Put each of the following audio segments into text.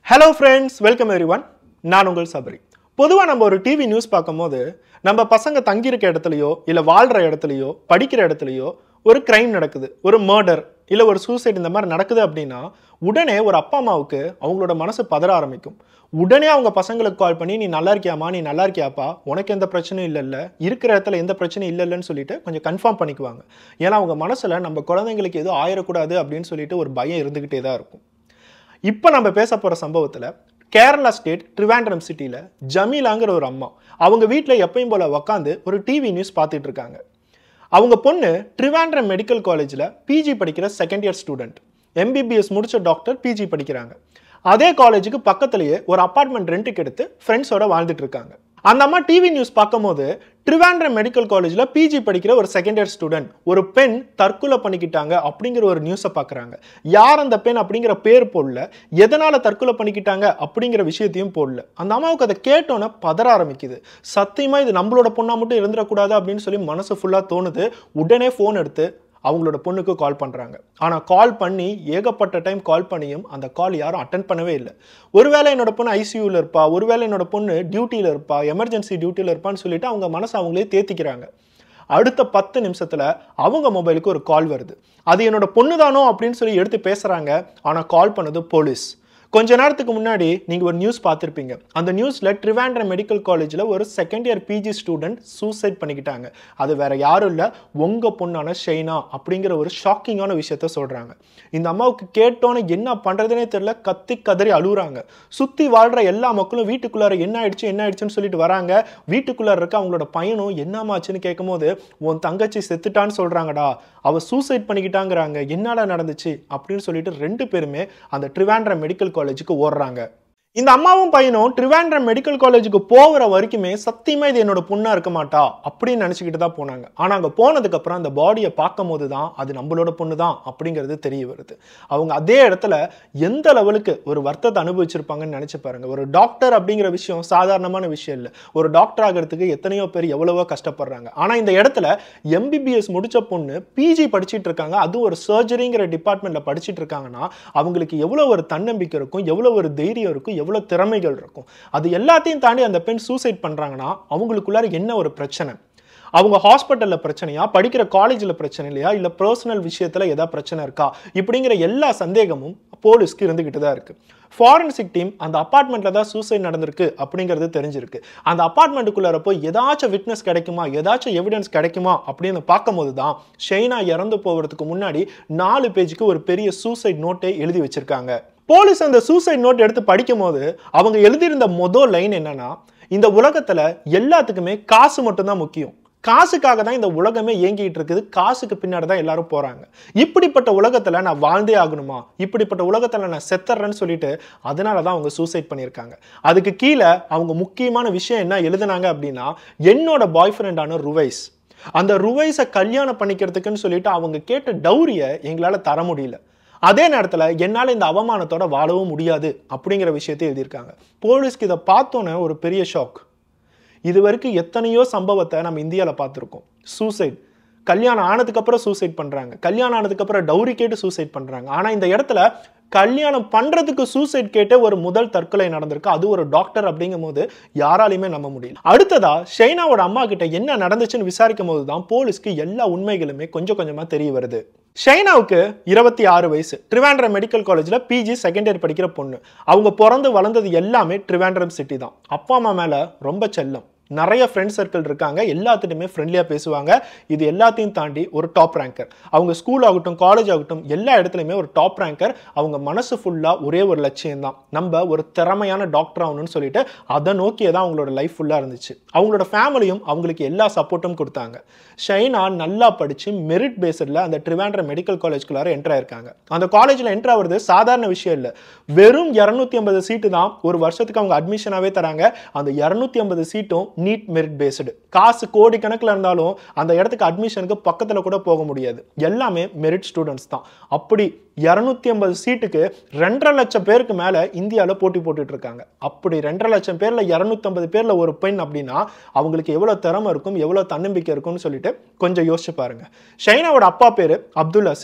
hello friends welcome everyone நான் உங்கள் சபரி பொதுவாக நம்ம ஒரு டிவி நியூஸ் பார்க்கும்போது நம்ம பசங்க தங்கியிருக்க இடத்துலையோ இல்லை வாழ்கிற இடத்துலையோ படிக்கிற இடத்துலையோ ஒரு கிரைம் நடக்குது ஒரு மர்டர் இல்லை ஒரு சூசைட் இந்த மாதிரி நடக்குது அப்படின்னா உடனே ஒரு அப்பா அம்மாவுக்கு அவங்களோட மனசு பதற ஆரம்பிக்கும் உடனே அவங்க பசங்களுக்கு கால் பண்ணி நீ நல்லா இருக்கியாமா நீ நல்லா இருக்கியாப்பா உனக்கு எந்த பிரச்சனையும் இல்லைல்ல இருக்கிற இடத்துல எந்த பிரச்சனையும் இல்லைல்லன்னு சொல்லிட்டு கொஞ்சம் கன்ஃபார்ம் பண்ணிக்குவாங்க ஏன்னா அவங்க மனசில் நம்ம குழந்தைங்களுக்கு எதுவும் ஆயிடக்கூடாது அப்படின்னு சொல்லிட்டு ஒரு பயம் இருந்துக்கிட்டே தான் இருக்கும் இப்போ நம்ம பேச போகிற சம்பவத்தில் கேரளா ஸ்டேட் ட்ரிவாண்ட்ரம் சிட்டியில் ஜமீலாங்கிற ஒரு அம்மா அவங்க வீட்டில் எப்பயும் போல் உக்காந்து ஒரு டிவி நியூஸ் பார்த்துட்டு இருக்காங்க அவங்க பொண்ணு ட்ரிவாண்ட்ரம் மெடிக்கல் காலேஜில் பிஜி படிக்கிற செகண்ட் இயர் ஸ்டூடெண்ட் எம்பிபிஎஸ் முடிச்ச டாக்டர் பிஜி படிக்கிறாங்க அதே காலேஜுக்கு பக்கத்துலேயே ஒரு அப்பார்ட்மெண்ட் ரெண்ட்டுக்கு எடுத்து ஃப்ரெண்ட்ஸோட வாழ்ந்துட்டு இருக்காங்க அந்த அம்மா டிவி நியூஸ் பார்க்கும்போது ட்ரிவாண்ட்ரம் மெடிக்கல் காலேஜில் பிஜி படிக்கிற ஒரு செகண்ட் இயர் ஸ்டூடெண்ட் ஒரு பெண் தற்கொலை பண்ணிக்கிட்டாங்க அப்படிங்கிற ஒரு நியூஸை பார்க்குறாங்க யார் அந்த பெண் அப்படிங்கிற பேர் போடல எதனால் தற்கொலை பண்ணிக்கிட்டாங்க அப்படிங்கிற விஷயத்தையும் போடல அந்த அம்மாவுக்கு அதை கேட்டோன்னே பதற ஆரம்பிக்குது சத்தியமாக இது நம்மளோட பொண்ணாக மட்டும் இருந்துடக்கூடாது அப்படின்னு சொல்லி மனசு ஃபுல்லாக தோணுது உடனே ஃபோன் எடுத்து அவங்களோட பொண்ணுக்கு கால் பண்ணுறாங்க ஆனால் கால் பண்ணி ஏகப்பட்ட டைம் கால் பண்ணியும் அந்த கால் யாரும் அட்டன் பண்ணவே இல்லை ஒருவேளை என்னோட பொண்ணு ஐசியூவில் இருப்பா ஒருவேளை என்னோட பொண்ணு டியூட்டியில் இருப்பா எமர்ஜென்சி டியூட்டியில் இருப்பான்னு சொல்லிட்டு அவங்க மனசை அவங்களே தேத்திக்கிறாங்க அடுத்த பத்து நிமிஷத்தில் அவங்க மொபைலுக்கு ஒரு கால் வருது அது என்னோட பொண்ணு தானோ அப்படின்னு சொல்லி எடுத்து பேசுகிறாங்க ஆனால் கால் பண்ணது போலீஸ் கொஞ்ச நேரத்துக்கு முன்னாடி நீங்கள் ஒரு நியூஸ் பார்த்துருப்பீங்க அந்த நியூஸில் ட்ரிவாண்ட்ரம் மெடிக்கல் காலேஜில் ஒரு second year PG student suicide பண்ணிக்கிட்டாங்க அது வேற யாரும் இல்லை உங்கள் பொண்ணான ஷெய்னா அப்படிங்கிற ஒரு ஷாக்கிங்கான விஷயத்த சொல்கிறாங்க இந்த அம்மாவுக்கு கேட்டோன்னே என்ன பண்ணுறதுனே தெரியல கத்தி கதறி அழுகுறாங்க சுற்றி வாழ்கிற எல்லா மக்களும் வீட்டுக்குள்ளார என்ன ஆயிடுச்சு என்ன ஆயிடுச்சுன்னு சொல்லிட்டு வராங்க வீட்டுக்குள்ளார இருக்க அவங்களோட பையனும் என்னமாச்சுன்னு கேட்கும்போது உன் தங்கச்சி செத்துட்டான்னு சொல்கிறாங்கடா அவள் சூசைட் பண்ணிக்கிட்டாங்கிறாங்க என்னடா நடந்துச்சு அப்படின்னு சொல்லிட்டு ரெண்டு பேருமே அந்த ட்ரிவாண்ட்ரம் மெடிக்கல் காலேஜுக்கு ஓடுறாங்க இந்த அம்மாவும் பையனும் ட்ரிவாண்ட்ரம் மெடிக்கல் காலேஜுக்கு போகிற வரைக்குமே சத்தியமா இது என்னோட பொண்ணா இருக்க மாட்டா அப்படின்னு நினச்சிக்கிட்டு தான் போனாங்க ஆனால் அங்கே போனதுக்கப்புறம் அந்த பாடியை பார்க்கும் போது தான் அது நம்மளோட பொண்ணு தான் அப்படிங்கிறது தெரிய வருது அவங்க அதே இடத்துல எந்த லெவலுக்கு ஒரு வருத்தத்தை அனுபவிச்சிருப்பாங்கன்னு நினச்சி பாருங்க ஒரு டாக்டர் அப்படிங்கிற விஷயம் சாதாரணமான விஷயம் இல்லை ஒரு டாக்டர் ஆகிறதுக்கு எத்தனையோ பேர் எவ்வளவோ கஷ்டப்படுறாங்க ஆனால் இந்த இடத்துல எம்பிபிஎஸ் முடிச்ச பொண்ணு பிஜி படிச்சிட்டு இருக்காங்க அதுவும் ஒரு சர்ஜரிங்கிற டிபார்ட்மெண்ட்ல படிச்சிட்டு இருக்காங்கன்னா அவங்களுக்கு எவ்வளோ ஒரு தன்னம்பிக்கை இருக்கும் எவ்வளோ ஒரு தைரியம் இருக்கும் எவ்வளோ திறமைகள் இருக்கும் அது எல்லாத்தையும் தாண்டி அந்த பெண் சூசைட் பண்ணுறாங்கன்னா அவங்களுக்குள்ளார என்ன ஒரு பிரச்சனை அவங்க ஹாஸ்பிட்டலில் பிரச்சனையா படிக்கிற காலேஜில் பிரச்சனை இல்லையா இல்லை பர்சனல் விஷயத்தில் ஏதாவது பிரச்சனை இருக்கா இப்படிங்கிற எல்லா சந்தேகமும் போலீஸ்க்கு இருந்துக்கிட்டு தான் இருக்குது ஃபாரன்சிக் டீம் அந்த அப்பார்ட்மெண்ட்டில் தான் சூசைட் நடந்திருக்கு அப்படிங்கிறது தெரிஞ்சிருக்கு அந்த அப்பார்ட்மெண்ட்டுக்குள்ளார போய் ஏதாச்சும் விட்னஸ் கிடைக்குமா ஏதாச்சும் எவிடன்ஸ் கிடைக்குமா அப்படின்னு பார்க்கும்போது தான் ஷெய்னா இறந்து போகிறதுக்கு முன்னாடி நாலு பேஜுக்கு ஒரு பெரிய சூசைட் நோட்டை எழுதி வச்சிருக்காங்க போலீஸ் அந்த சூசைட் நோட் எடுத்து படிக்கும் போது அவங்க எழுதியிருந்த மொதல் லைன் என்னன்னா இந்த உலகத்துல எல்லாத்துக்குமே காசு மட்டும்தான் முக்கியம் காசுக்காக தான் இந்த உலகமே இயங்கிட்டு இருக்குது காசுக்கு பின்னாடி தான் எல்லாரும் போறாங்க இப்படிப்பட்ட உலகத்துல நான் வாழ்ந்தே ஆகணுமா இப்படிப்பட்ட உலகத்துல நான் செத்துறேன்னு சொல்லிட்டு அதனால தான் அவங்க சூசைட் பண்ணியிருக்காங்க அதுக்கு கீழே அவங்க முக்கியமான விஷயம் என்ன எழுதுனாங்க அப்படின்னா என்னோட பாய் ஃப்ரெண்டான ருவைஸ் அந்த ருவைஸை கல்யாணம் பண்ணிக்கிறதுக்குன்னு சொல்லிட்டு அவங்க கேட்ட டௌரியை எங்களால் தர முடியல அதே நேரத்தில் என்னால் இந்த அவமானத்தோட வாழவும் முடியாது அப்படிங்கிற விஷயத்தை எழுதியிருக்காங்க போலீஸ்க்கு இதை பார்த்தோன்னே ஒரு பெரிய ஷாக் இது வரைக்கும் எத்தனையோ சம்பவத்தை நம்ம இந்தியாவில் பார்த்துருக்கோம் சூசைட் கல்யாணம் ஆனதுக்கப்புறம் சூசைட் பண்ணுறாங்க கல்யாணம் ஆனதுக்கப்புறம் டௌரி கேட்டு சூசைட் பண்ணுறாங்க ஆனால் இந்த இடத்துல கல்யாணம் பண்ணுறதுக்கு சூசைட் கேட்டு ஒரு முதல் தற்கொலை நடந்திருக்கு அது ஒரு டாக்டர் அப்படிங்கும் போது யாராலையுமே நம்ப முடியல அடுத்ததா ஷெய்னாவோட அம்மா கிட்ட என்ன நடந்துச்சுன்னு விசாரிக்கும் போது தான் போலீஸ்க்கு எல்லா உண்மைகளுமே கொஞ்சம் கொஞ்சமாக தெரிய வருது ஷைனாவுக்கு இருபத்தி ஆறு வயசு ட்ரிவாண்ட்ரம் மெடிக்கல் காலேஜில் பிஜி செகண்ட் இயர் படிக்கிற பொண்ணு அவங்க பிறந்து வளர்ந்தது எல்லாமே ட்ரிவாண்ட்ரம் சிட்டி தான் அப்பா அம்மா மேலே ரொம்ப செல்லம் நிறைய ஃப்ரெண்ட் சர்க்கிள் இருக்காங்க எல்லாத்துட்டுமே ஃப்ரெண்ட்லியாக பேசுவாங்க இது எல்லாத்தையும் தாண்டி ஒரு டாப் ரேங்கர் அவங்க ஸ்கூல் ஆகட்டும் காலேஜ் ஆகட்டும் எல்லா இடத்துலையுமே ஒரு டாப் ரேங்கர் அவங்க மனசு ஃபுல்லாக ஒரே ஒரு லட்சியம் தான் நம்ம ஒரு திறமையான டாக்டர் ஆகணும்னு சொல்லிட்டு அதை நோக்கியே தான் அவங்களோட லைஃப் ஃபுல்லாக இருந்துச்சு அவங்களோட ஃபேமிலியும் அவங்களுக்கு எல்லா சப்போர்ட்டும் கொடுத்தாங்க ஷைனா நல்லா படித்து மெரிட் பேஸில் அந்த ட்ரிவாண்ட்ரம் மெடிக்கல் காலேஜ்குள்ளார என்ட்ரு ஆயிருக்காங்க அந்த காலேஜில் என்ட்ரு ஆகிறது சாதாரண விஷயம் இல்லை வெறும் இரநூத்தி ஐம்பது சீட்டு தான் ஒரு வருஷத்துக்கு அவங்க அட்மிஷனாகவே தராங்க அந்த இரநூத்தி ஐம்பது சீட்டும் நீட் மெரிட் பேஸ்டு காசு கோடி கணக்கில் இருந்தாலும் அந்த இடத்துக்கு அட்மிஷனுக்கு பக்கத்தில் கூட போக முடியாது எல்லாமே மெரிட் ஸ்டூடெண்ட்ஸ் தான் அப்படி இரநூத்தி ஐம்பது சீட்டுக்கு ரெண்டரை லட்சம் பேருக்கு மேலே இந்தியாவில் போட்டி போட்டுட்டு இருக்காங்க அப்படி ரெண்டரை லட்சம் பேரில் இரநூத்தம்பது பேரில் ஒரு பெண் அப்படின்னா அவங்களுக்கு எவ்வளோ திறமை இருக்கும் எவ்வளோ தன்னம்பிக்கை இருக்கும்னு சொல்லிட்டு கொஞ்சம் யோசிச்சு பாருங்க ஷைனாவோட அப்பா பேர் அப்துல் அசிஸ்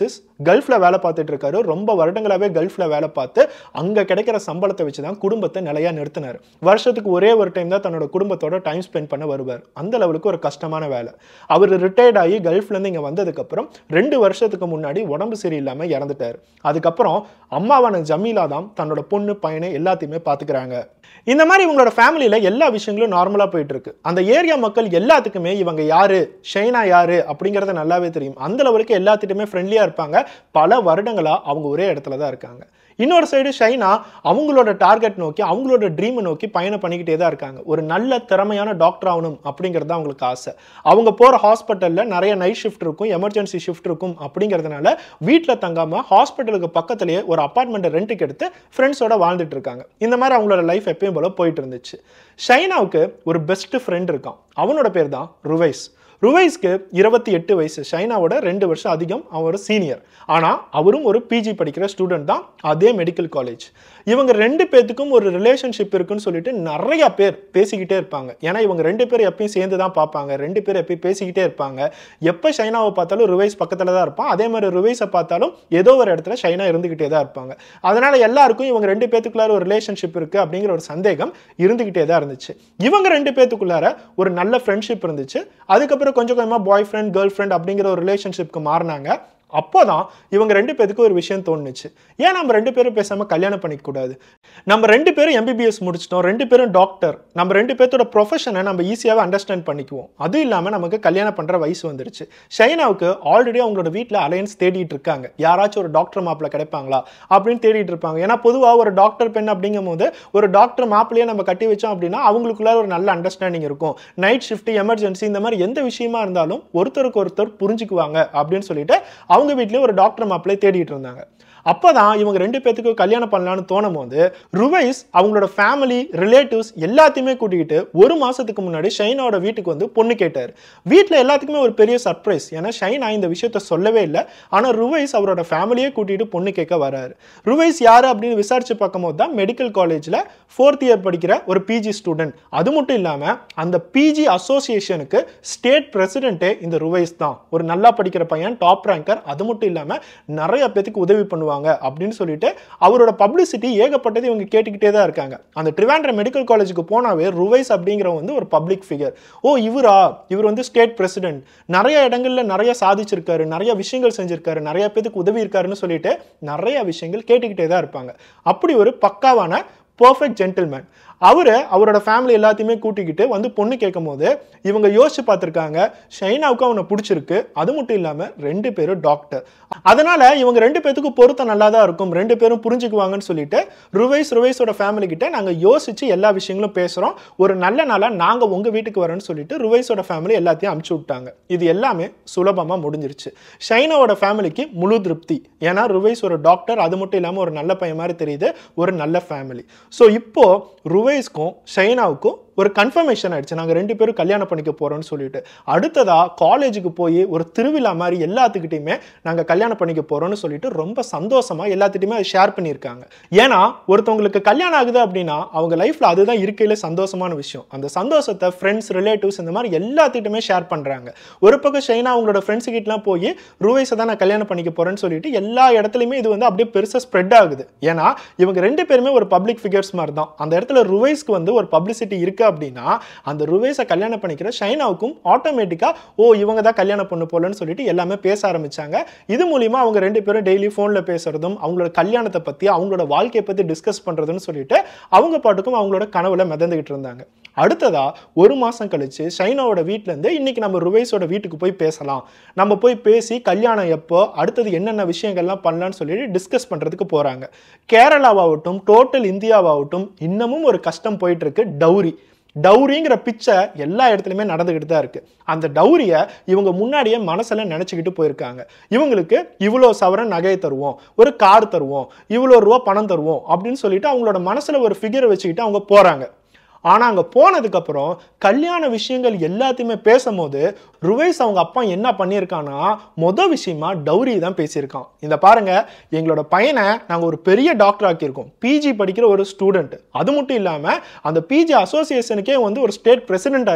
கல்ஃப்ல வேலை பார்த்துட்டு இருக்காரு ரொம்ப வருடங்களாவே கல்ஃப்ல வேலை பார்த்து அங்க கிடைக்கிற சம்பளத்தை வச்சு தான் குடும்பத்தை நிலையா நிறுத்தினார் வருஷத்துக்கு ஒரே ஒரு டைம் தான் தன்னோட குடும்பத்தோட டைம் ஸ்பெண்ட் பண்ண வருவார் அந்த லெவலுக்கு ஒரு கஷ்டமான வேலை அவர் ரிட்டையர்ட் ஆகி கல்ஃப்ல இருந்து இங்க வந்ததுக்கு அப்புறம் ரெண்டு வருஷத்துக்கு முன்னாடி உடம்பு சரியில்லாம இறந்துட்டார் அதுக்கப்புறம் அம்மாவான ஜமீலா தான் தன்னோட பொண்ணு பையனை எல்லாத்தையுமே பாத்துக்கிறாங்க இந்த மாதிரி இவங்களோட ஃபேமிலியில எல்லா விஷயங்களும் நார்மலா போயிட்டு இருக்கு அந்த ஏரியா மக்கள் எல்லாத்துக்குமே இவங்க யாரு ஷைனா யாரு அப்படிங்கறது நல்லாவே தெரியும் அந்த லெவலுக்கு எல்லாத்திட்டுமே ஃப்ரெண்ட்லியா இருப்பாங்க பல வருடங்களா அவங்க ஒரே இடத்துல தான் இருக்காங்க இன்னொரு சைடு ஷைனா அவங்களோட டார்கெட் நோக்கி அவங்களோட ட்ரீமை நோக்கி பயணம் பண்ணிக்கிட்டே தான் இருக்காங்க ஒரு நல்ல திறமையான டாக்டர் ஆகணும் அப்படிங்கிறது தான் அவங்களுக்கு ஆசை அவங்க போகிற ஹாஸ்பிட்டலில் நிறைய நைட் ஷிஃப்ட் இருக்கும் எமர்ஜென்சி ஷிஃப்ட் இருக்கும் அப்படிங்கிறதுனால வீட்டில் தங்காமல் ஹாஸ்பிட்டலுக்கு பக்கத்துலேயே ஒரு அப்பார்ட்மெண்ட்டை ரெண்ட்டுக்கு எடுத்து ஃப்ரெண்ட்ஸோட வாழ்ந்துட்டு இருக்காங்க இந்த மாதிரி அவங்களோட லைஃப் எப்பயும் போல போயிட்டு இருந்துச்சு ஷைனாவுக்கு ஒரு பெஸ்ட் ஃப்ரெண்ட் இருக்கான் அவனோட பேர் தான் ருவைஸ் ருவைஸ்க்கு இருபத்தி எட்டு வயசு ஷைனாவோட ரெண்டு வருஷம் அதிகம் அவர் சீனியர் ஆனால் அவரும் ஒரு பிஜி படிக்கிற ஸ்டூடெண்ட் தான் அதே மெடிக்கல் காலேஜ் இவங்க ரெண்டு பேத்துக்கும் ஒரு ரிலேஷன்ஷிப் இருக்குன்னு சொல்லிட்டு நிறைய பேர் பேசிக்கிட்டே இருப்பாங்க ஏன்னா இவங்க ரெண்டு பேரும் எப்பயும் சேர்ந்து தான் பார்ப்பாங்க ரெண்டு பேர் எப்பயும் பேசிக்கிட்டே இருப்பாங்க எப்போ ஷைனாவை பார்த்தாலும் ருவைஸ் பக்கத்தில் தான் இருப்பான் அதே மாதிரி ருவைஸை பார்த்தாலும் ஏதோ ஒரு இடத்துல ஷைனா இருந்துக்கிட்டே தான் இருப்பாங்க அதனால எல்லாருக்கும் இவங்க ரெண்டு பேத்துக்குள்ளார ஒரு ரிலேஷன்ஷிப் இருக்கு அப்படிங்கிற ஒரு சந்தேகம் இருந்துகிட்டே தான் இருந்துச்சு இவங்க ரெண்டு பேத்துக்குள்ளார ஒரு நல்ல ஃப்ரெண்ட்ஷிப் இருந்துச்சு அதுக்கப்புறம் கொஞ்சம் கொஞ்சமாக பாய் ஃப்ரெண்ட் கேர்ள் ஃப்ரெண்ட் அப்படிங்கிற ஒரு ரிலேஷன்ஷிப்க்கு மாறினாங்க அப்போதான் இவங்க ரெண்டு பேத்துக்கும் ஒரு விஷயம் தோணுச்சு ஏன் நம்ம ரெண்டு பேரும் பேசாம கல்யாணம் பண்ணிக்க கூடாது நம்ம ரெண்டு பேரும் எம்பிபிஎஸ் முடிச்சிட்டோம் ரெண்டு பேரும் டாக்டர் நம்ம ரெண்டு பேர்த்தோட ப்ரொஃபஷனை நம்ம ஈஸியாகவே அண்டர்ஸ்டாண்ட் பண்ணிக்குவோம் அதுவும் இல்லாமல் நமக்கு கல்யாணம் பண்ணுற வயசு வந்துருச்சு ஷைனாவுக்கு ஆல்ரெடி அவங்களோட வீட்டில் அலையன்ஸ் தேடிட்டு இருக்காங்க யாராச்சும் ஒரு டாக்டர் மாப்பிள்ள கிடைப்பாங்களா அப்படின்னு தேடிட்டு இருப்பாங்க ஏன்னா பொதுவாக ஒரு டாக்டர் பெண் அப்படிங்கும் போது ஒரு டாக்டர் மாப்பிள்ளையே நம்ம கட்டி வச்சோம் அப்படின்னா அவங்களுக்குள்ள ஒரு நல்ல அண்டர்ஸ்டாண்டிங் இருக்கும் நைட் ஷிஃப்ட் எமர்ஜென்சி இந்த மாதிரி எந்த விஷயமா இருந்தாலும் ஒருத்தருக்கு ஒருத்தர் புரிஞ்சுக்குவாங்க அப்படின்னு சொல்லிட்டு அவங்க வீட்லயே ஒரு டாக்டர் மாப்பிள்ளை தேடிட்டு இருந்தாங்க அப்பதான் இவங்க ரெண்டு பேத்துக்கு கல்யாணம் பண்ணலாம்னு தோணும் போது ருவைஸ் அவங்களோட ஃபேமிலி ரிலேட்டிவ்ஸ் எல்லாத்தையுமே கூட்டிக்கிட்டு ஒரு மாசத்துக்கு முன்னாடி ஷைனாவோட வீட்டுக்கு வந்து பொண்ணு கேட்டார் வீட்டில் எல்லாத்துக்குமே ஒரு பெரிய சர்ப்ரைஸ் ஏன்னா ஷைனா இந்த விஷயத்த சொல்லவே இல்லை ஆனால் ருவைஸ் அவரோட ஃபேமிலியே கூட்டிட்டு பொண்ணு கேட்க வராரு ருவைஸ் யாரு அப்படின்னு விசாரிச்சு பார்க்கும்போது தான் மெடிக்கல் காலேஜில் ஃபோர்த் இயர் படிக்கிற ஒரு பிஜி ஸ்டூடெண்ட் அது மட்டும் இல்லாமல் அந்த பிஜி அசோசியேஷனுக்கு ஸ்டேட் பிரசிடென்ட்டே இந்த ருவைஸ் தான் ஒரு நல்லா படிக்கிற பையன் டாப் ரேங்கர் அது மட்டும் இல்லாமல் நிறைய பேத்துக்கு உதவி பண்ணுவாங்க அப்படின்னு சொல்லிட்டு அவரோட பப்ளிசிட்டி ஏகப்பட்டது இவங்க கேட்டுக்கிட்டே தான் இருக்காங்க அந்த ட்ரிவாண்ட்ரம் மெடிக்கல் காலேஜுக்கு போனாவே ருவைஸ் அப்படிங்கிறவங்க வந்து ஒரு பப்ளிக் ஃபிகர் ஓ இவரா இவர் வந்து ஸ்டேட் பிரசிடென்ட் நிறைய இடங்கள்ல நிறைய சாதிச்சிருக்காரு நிறைய விஷயங்கள் செஞ்சிருக்காரு நிறைய பேத்துக்கு உதவி இருக்காருன்னு சொல்லிட்டு நிறைய விஷயங்கள் கேட்டுக்கிட்டே தான் இருப்பாங்க அப்படி ஒரு பக்காவான பர்ஃபெக்ட் ஜென்டில்மேன் அவரு அவரோட ஃபேமிலி எல்லாத்தையுமே கூட்டிக்கிட்டு வந்து பொண்ணு கேட்கும் போது இவங்க யோசிச்சு பார்த்துருக்காங்க ஷைனாவுக்கு அவனை பிடிச்சிருக்கு அது மட்டும் இல்லாமல் ரெண்டு பேரும் டாக்டர் அதனால இவங்க ரெண்டு பேத்துக்கும் பொருத்தம் நல்லா தான் இருக்கும் ரெண்டு பேரும் புரிஞ்சுக்குவாங்கன்னு சொல்லிட்டு ருவைஸ் ருவைஸோட ஃபேமிலி கிட்ட நாங்கள் யோசிச்சு எல்லா விஷயங்களும் பேசுகிறோம் ஒரு நல்ல நாளாக நாங்கள் உங்கள் வீட்டுக்கு வரோன்னு சொல்லிட்டு ருவைஸோட ஃபேமிலி எல்லாத்தையும் அமுச்சு விட்டாங்க இது எல்லாமே சுலபமாக முடிஞ்சிருச்சு ஷைனாவோட ஃபேமிலிக்கு முழு திருப்தி ஏன்னா ருவைஸ் ஒரு டாக்டர் அது மட்டும் இல்லாமல் ஒரு நல்ல பையன் மாதிரி தெரியுது ஒரு நல்ல ஃபேமிலி ஸோ இப்போ ருவைஸ்க்கும் ஷைனாவுக்கும் ஒரு கன்ஃபர்மேஷன் ஆயிடுச்சு நாங்கள் ரெண்டு பேரும் கல்யாணம் பண்ணிக்க போறோம்னு சொல்லிட்டு அடுத்ததா காலேஜுக்கு போய் ஒரு திருவிழா மாதிரி எல்லாத்துக்கிட்டையுமே நாங்கள் கல்யாணம் பண்ணிக்க போறோம்னு சொல்லிட்டு ரொம்ப சந்தோஷமா எல்லாத்துட்டையுமே அதை ஷேர் பண்ணியிருக்காங்க ஏன்னா ஒருத்தவங்களுக்கு கல்யாணம் ஆகுது அப்படின்னா அவங்க லைஃப்ல அதுதான் இருக்கையில சந்தோஷமான விஷயம் அந்த சந்தோஷத்தை ஃப்ரெண்ட்ஸ் ரிலேட்டிவ்ஸ் இந்த மாதிரி எல்லாத்திட்டுமே ஷேர் பண்றாங்க ஒரு பக்கம் ஷைனா அவங்களோட ஃப்ரெண்ட்ஸ் கிட்டலாம் போய் ரூவைஸை தான் நான் கல்யாணம் பண்ணிக்க போறேன்னு சொல்லிட்டு எல்லா இடத்துலையுமே இது வந்து அப்படியே பெருசாக ஸ்ப்ரெட் ஆகுது ஏன்னா இவங்க ரெண்டு பேருமே ஒரு பப்ளிக் ஃபிகர்ஸ் மாதிரி தான் அந்த இடத்துல ருவைஸ்க்கு வந்து ஒரு பப்ளிசிட்டி இருக்கு அப்படின்னா அந்த ருவைஸை கல்யாணம் பண்ணிக்கிற ஷைனாவுக்கும் ஆட்டோமேட்டிக்காக ஓ இவங்க தான் கல்யாணம் பண்ண போலன்னு சொல்லிட்டு எல்லாமே பேச ஆரம்பிச்சாங்க இது மூலியமா அவங்க ரெண்டு பேரும் டெய்லி ஃபோனில் பேசுறதும் அவங்களோட கல்யாணத்தை பற்றி அவங்களோட வாழ்க்கையை பற்றி டிஸ்கஸ் பண்ணுறதுன்னு சொல்லிட்டு அவங்க பாட்டுக்கும் அவங்களோட கனவுல மிதந்துகிட்டு இருந்தாங்க அடுத்ததா ஒரு மாசம் கழிச்சு ஷைனாவோட வீட்ல இருந்து இன்னைக்கு நம்ம ருவைஸோட வீட்டுக்கு போய் பேசலாம் நம்ம போய் பேசி கல்யாணம் எப்போ அடுத்தது என்னென்ன விஷயங்கள்லாம் பண்ணலாம்னு சொல்லிட்டு டிஸ்கஸ் பண்றதுக்கு போறாங்க கேரளாவாகட்டும் டோட்டல் இந்தியாவாகட்டும் இன்னமும் ஒரு கஷ்டம் போயிட்டு இருக்கு டவுரி டவுரிங்கிற பிச்சை எல்லா இடத்துலையுமே நடந்துக்கிட்டு தான் இருக்கு அந்த டவுரியை இவங்க முன்னாடியே மனசுல நினச்சிக்கிட்டு போயிருக்காங்க இவங்களுக்கு இவ்வளோ சவரன் நகையை தருவோம் ஒரு கார் தருவோம் இவ்வளோ ரூபா பணம் தருவோம் அப்படின்னு சொல்லிட்டு அவங்களோட மனசுல ஒரு ஃபிகரை வச்சுக்கிட்டு அவங்க போறாங்க ஆனா அங்க போனதுக்கு அப்புறம் கல்யாண விஷயங்கள் எல்லாத்தையுமே பேசும்போது ருவைஸ் அவங்க அப்பா என்ன பண்ணியிருக்கான்னா மொத விஷயமா டௌரி தான் பேசியிருக்கான் இந்த பாருங்க எங்களோட பையனை நாங்க ஒரு பெரிய டாக்டர் ஆக்கியிருக்கோம் பிஜி படிக்கிற ஒரு ஸ்டூடெண்ட் அது மட்டும் இல்லாம அந்த பிஜி அசோசியேஷனுக்கே வந்து ஒரு ஸ்டேட் பிரசிடென்ட் இருக்கான்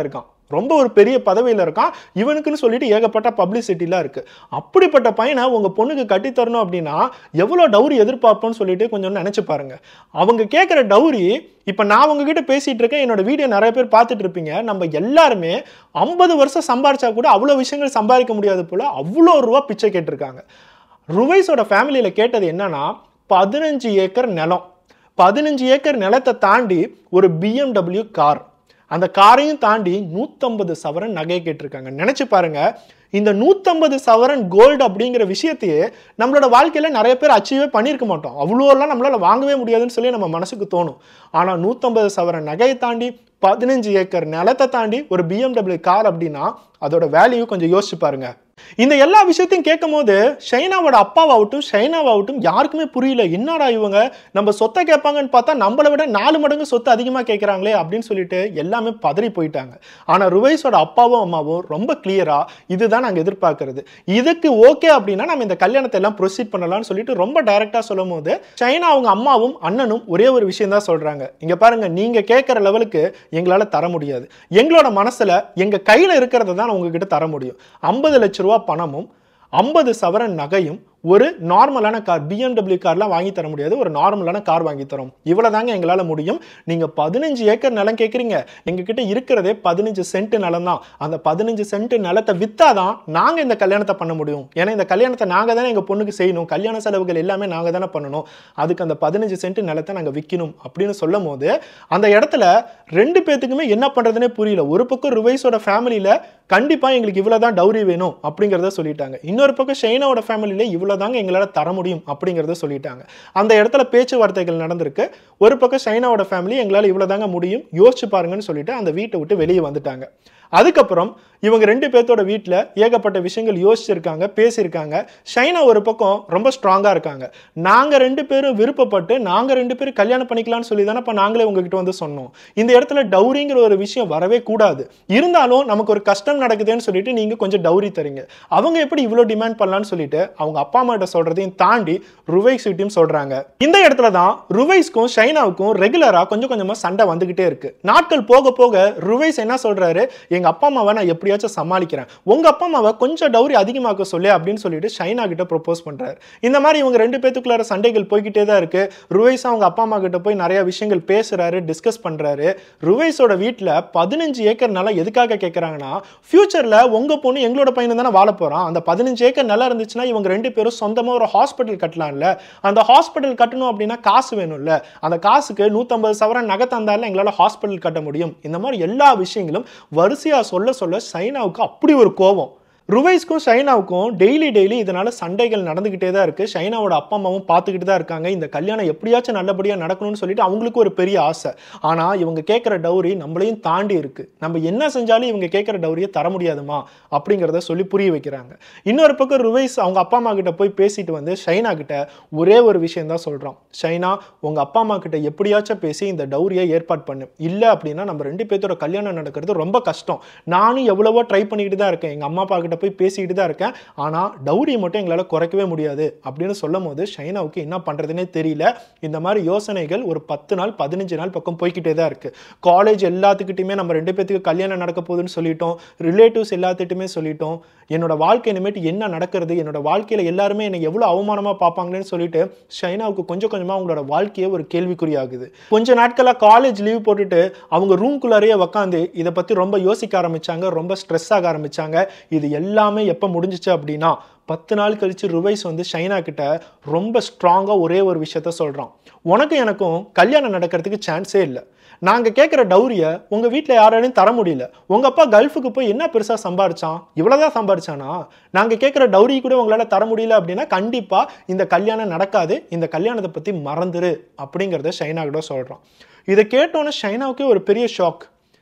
ரொம்ப ஒரு பெரிய பதவியில் இருக்கான் இவனுக்குன்னு சொல்லிட்டு ஏகப்பட்ட பப்ளிசிட்டிலாம் இருக்கு அப்படிப்பட்ட பையனை உங்க பொண்ணுக்கு கட்டி தரணும் அப்படின்னா எவ்வளோ டவுரி எதிர்பார்ப்போம்னு சொல்லிட்டு கொஞ்சம் நினைச்சு பாருங்க அவங்க கேட்குற டவுரி இப்போ நான் உங்ககிட்ட பேசிட்டு இருக்கேன் என்னோட வீடியோ நிறைய பேர் பார்த்துட்டு இருப்பீங்க நம்ம எல்லாருமே ஐம்பது வருஷம் சம்பாரிச்சா கூட அவ்வளோ விஷயங்கள் சம்பாதிக்க முடியாது போல அவ்வளோ ரூபா பிச்சை கேட்டிருக்காங்க ருவைஸோட ஃபேமிலியில் கேட்டது என்னன்னா பதினஞ்சு ஏக்கர் நிலம் பதினஞ்சு ஏக்கர் நிலத்தை தாண்டி ஒரு பிஎம்டபிள்யூ கார் அந்த காரையும் தாண்டி நூற்றம்பது சவரன் நகை கேட்டிருக்காங்க நினைச்சு பாருங்க இந்த நூற்றம்பது சவரன் கோல்டு அப்படிங்கிற விஷயத்தையே நம்மளோட வாழ்க்கையில நிறைய பேர் அச்சீவே பண்ணியிருக்க மாட்டோம் அவ்வளோலாம் நம்மளால வாங்கவே முடியாதுன்னு சொல்லி நம்ம மனசுக்கு தோணும் ஆனால் நூற்றம்பது சவரன் நகையை தாண்டி பதினஞ்சு ஏக்கர் நிலத்தை தாண்டி ஒரு பிஎம்டபிள்யூ கார் அப்படின்னா அதோட வேல்யூ கொஞ்சம் யோசிச்சு பாருங்க இந்த எல்லா விஷயத்தையும் கேட்கும் போது ஷைனாவோட அப்பாவாகட்டும் ஷைனாவாகட்டும் யாருக்குமே புரியல என்னடா இவங்க நம்ம சொத்தை கேட்பாங்கன்னு பார்த்தா நம்மளை விட நாலு மடங்கு சொத்து அதிகமாக கேட்குறாங்களே அப்படின்னு சொல்லிட்டு எல்லாமே பதறி போயிட்டாங்க ஆனால் ருவைஸோட அப்பாவும் அம்மாவும் ரொம்ப கிளியரா இதுதான் நாங்கள் எதிர்பார்க்கறது இதுக்கு ஓகே அப்படின்னா நம்ம இந்த கல்யாணத்தை எல்லாம் ப்ரொசீட் பண்ணலாம்னு சொல்லிட்டு ரொம்ப டைரக்டாக சொல்லும் போது ஷைனா அவங்க அம்மாவும் அண்ணனும் ஒரே ஒரு விஷயம் தான் சொல்றாங்க இங்க பாருங்க நீங்க கேட்குற லெவலுக்கு எங்களால தர முடியாது எங்களோட மனசுல எங்க கையில இருக்கிறத தான் உங்ககிட்ட தர முடியும் ஐம்பது லட்ச ரூபா பணமும் ஐம்பது சவரன் நகையும் ஒரு நார்மலான கார் பிஎம்டபிள்யூ கார்லாம் வாங்கி தர முடியாது ஒரு நார்மலான கார் வாங்கி தரோம் இவ்வளோ தாங்க எங்களால் முடியும் நீங்கள் பதினஞ்சு ஏக்கர் நிலம் கேட்குறீங்க எங்ககிட்ட இருக்கிறதே பதினஞ்சு சென்ட் நிலம் தான் அந்த பதினஞ்சு சென்ட் நிலத்தை வித்தாதான் நாங்கள் இந்த கல்யாணத்தை பண்ண முடியும் ஏன்னா இந்த கல்யாணத்தை நாங்கள் தானே எங்கள் பொண்ணுக்கு செய்யணும் கல்யாண செலவுகள் எல்லாமே நாங்கள் தானே பண்ணணும் அதுக்கு அந்த பதினஞ்சு சென்ட் நிலத்தை நாங்கள் விற்கணும் அப்படின்னு சொல்லும் போது அந்த இடத்துல ரெண்டு பேத்துக்குமே என்ன பண்ணுறதுனே புரியல ஒரு பக்கம் ருவைஸோட ஃபேமிலியில் கண்டிப்பாக எங்களுக்கு இவ்வளோ தான் டவுரி வேணும் அப்படிங்கிறத சொல்லிட்டாங்க இன்னொரு பக்கம் ஷெய்னாவோட ஃபேமிலியில் இவ்வளோ தாங்க எங்களால் தர முடியும் அப்படிங்கிறத சொல்லிட்டாங்க அந்த இடத்துல பேச்சுவார்த்தைகள் நடந்திருக்கு ஒரு பக்கம் ஷைனாவோட ஃபேமிலி எங்களால் இவ்வளோ தாங்க முடியும் யோசிச்சு பாருங்கன்னு சொல்லிட்டு அந்த வீட்டை விட்டு வெளியே வந்துட்டாங்க அதுக்கப்புறம் இவங்க ரெண்டு பேர்த்தோட வீட்டில் ஏகப்பட்ட விஷயங்கள் யோசிச்சிருக்காங்க பேசியிருக்காங்க ஷைனா ஒரு பக்கம் ரொம்ப ஸ்ட்ராங்காக இருக்காங்க நாங்கள் ரெண்டு பேரும் விருப்பப்பட்டு நாங்கள் ரெண்டு பேரும் கல்யாணம் பண்ணிக்கலாம்னு சொல்லி தானே இப்போ நாங்களே உங்ககிட்ட வந்து சொன்னோம் இந்த இடத்துல டவுரிங்கிற ஒரு விஷயம் வரவே கூடாது இருந்தாலும் நமக்கு ஒரு கஷ்டம் நடக்குதுன்னு சொல்லிட்டு நீங்கள் கொஞ்சம் டவுரி தரீங்க அவங்க எப்படி இவ்வளோ டிமாண்ட் பண்ணலான்னு சொல்லிட்டு அவங்க அப்பா அம்மா கிட்ட சொல்கிறதையும் தாண்டி ருவைஸ் கிட்டையும் சொல்கிறாங்க இந்த இடத்துல தான் ருவைஸ்க்கும் ஷைனாவுக்கும் ரெகுலராக கொஞ்சம் கொஞ்சமாக சண்டை வந்துக்கிட்டே இருக்கு நாட்கள் போக போக ருவைஸ் என்ன சொல்கிறாரு எங்கள் அப்பா அம்மாவை நான் எப்படியாச்சும் சமாளிக்கிறேன் உங்கள் அப்பா அம்மாவை கொஞ்சம் டவுரி அதிகமாக்க சொல்லு அப்படின்னு சொல்லிட்டு ஷைனா கிட்ட ப்ரொப்போஸ் பண்ணுறாரு இந்த மாதிரி இவங்க ரெண்டு பேத்துக்குள்ளார சண்டைகள் போய்கிட்டே தான் இருக்கு ருவைஸ் அவங்க அப்பா அம்மா கிட்ட போய் நிறைய விஷயங்கள் பேசுறாரு டிஸ்கஸ் பண்றாரு ருவைஸோட வீட்டில் பதினஞ்சு ஏக்கர் நிலம் எதுக்காக கேட்குறாங்கன்னா ஃபியூச்சரில் உங்க பொண்ணு எங்களோட பையன் தானே வாழ போறான் அந்த பதினஞ்சு ஏக்கர் நிலம் இருந்துச்சுன்னா இவங்க ரெண்டு பேரும் சொந்தமாக ஒரு ஹாஸ்பிட்டல் கட்டலாம்ல அந்த ஹாஸ்பிட்டல் கட்டணும் அப்படின்னா காசு வேணும்ல அந்த காசுக்கு நூற்றம்பது சவரன் நகை தந்தாலும் எங்களால் ஹாஸ்பிட்டல் கட்ட முடியும் இந்த மாதிரி எல்லா விஷயங்களும் வரிசையாக சொல்ல சொல்ல சைனாவுக்கு அப்படி ஒரு கோபம் ருவைஸ்க்கும் ஷைனாவுக்கும் டெய்லி டெய்லி இதனால சண்டைகள் நடந்துகிட்டே தான் இருக்கு ஷைனாவோட அப்பா அம்மாவும் பார்த்துக்கிட்டு தான் இருக்காங்க இந்த கல்யாணம் எப்படியாச்சும் நல்லபடியாக நடக்கணும்னு சொல்லிட்டு அவங்களுக்கு ஒரு பெரிய ஆசை ஆனால் இவங்க கேட்குற டவுரி நம்மளையும் தாண்டி இருக்கு நம்ம என்ன செஞ்சாலும் இவங்க கேட்குற டவுரியை தர முடியாதுமா அப்படிங்கிறத சொல்லி புரிய வைக்கிறாங்க இன்னொரு பக்கம் ருவைஸ் அவங்க அப்பா அம்மா கிட்ட போய் பேசிட்டு வந்து ஷைனா கிட்ட ஒரே ஒரு விஷயம் தான் சொல்றான் ஷைனா உங்க அப்பா அம்மா கிட்ட எப்படியாச்சும் பேசி இந்த டவுரியை ஏற்பாடு பண்ணு இல்லை அப்படின்னா நம்ம ரெண்டு பேர்த்தோட கல்யாணம் நடக்கிறது ரொம்ப கஷ்டம் நானும் எவ்வளவோ ட்ரை பண்ணிக்கிட்டு தான் இருக்கேன் எங்க அம்மா அப்பா கிட்ட போய் பேசிக்கிட்டு தான் இருக்கேன் ஆனால் டவுரியை மட்டும் எங்களால் குறைக்கவே முடியாது அப்படின்னு சொல்லும் போது ஷைனாவுக்கு என்ன பண்ணுறதுனே தெரியல இந்த மாதிரி யோசனைகள் ஒரு பத்து நாள் பதினஞ்சு நாள் பக்கம் போய்கிட்டே தான் இருக்கு காலேஜ் எல்லாத்துக்கிட்டையுமே நம்ம ரெண்டு பேத்துக்கு கல்யாணம் நடக்க போகுதுன்னு சொல்லிட்டோம் ரிலேட்டிவ்ஸ் எல்லாத்துக்கிட்டுமே சொல்லிட்டோம் என்னோட வாழ்க்கை இனிமேட்டு என்ன நடக்கிறது என்னோட வாழ்க்கையில் எல்லாருமே என்னை எவ்வளோ அவமானமாக பார்ப்பாங்களேன்னு சொல்லிட்டு ஷைனாவுக்கு கொஞ்சம் கொஞ்சமாக அவங்களோட வாழ்க்கையே ஒரு கேள்விக்குறியாகுது கொஞ்ச நாட்களாக காலேஜ் லீவ் போட்டுட்டு அவங்க ரூம்குள்ளாரையே உக்காந்து இதை பற்றி ரொம்ப யோசிக்க ஆரம்பிச்சாங்க ரொம்ப ஸ்ட்ரெஸ் ஆக ஆரம்பிச்சாங்க இது எல்லாமே எப்போ முடிஞ்சிச்சு அப்படின்னா பத்து நாள் கழிச்சு ருவைஸ் வந்து ஷைனா கிட்ட ரொம்ப ஸ்ட்ராங்காக ஒரே ஒரு விஷயத்த சொல்கிறான் உனக்கும் எனக்கும் கல்யாணம் நடக்கிறதுக்கு சான்ஸே இல்லை நாங்கள் கேட்குற டவுரியை உங்கள் வீட்டில் யாராலையும் தர முடியல உங்கள் அப்பா கல்ஃபுக்கு போய் என்ன பெருசாக சம்பாரிச்சான் இவ்வளோதான் சம்பாரிச்சானா நாங்கள் கேட்குற டவுரி கூட உங்களால் தர முடியல அப்படின்னா கண்டிப்பாக இந்த கல்யாணம் நடக்காது இந்த கல்யாணத்தை பற்றி மறந்துரு அப்படிங்கிறத ஷைனா கிட்ட சொல்கிறான் இதை கேட்டோன்னே ஷைனாவுக்கே ஒரு பெரிய ஷாக்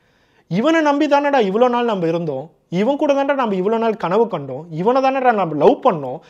இவனை நம்பி தானடா இவ்வளோ நாள் நம்ம இருந்தோம் இவன் கூட தானடா நம்ம இவ்வளோ நாள் கனவு கண்டோம் இவனை தானடா நம்ம லவ் பண்ணோம்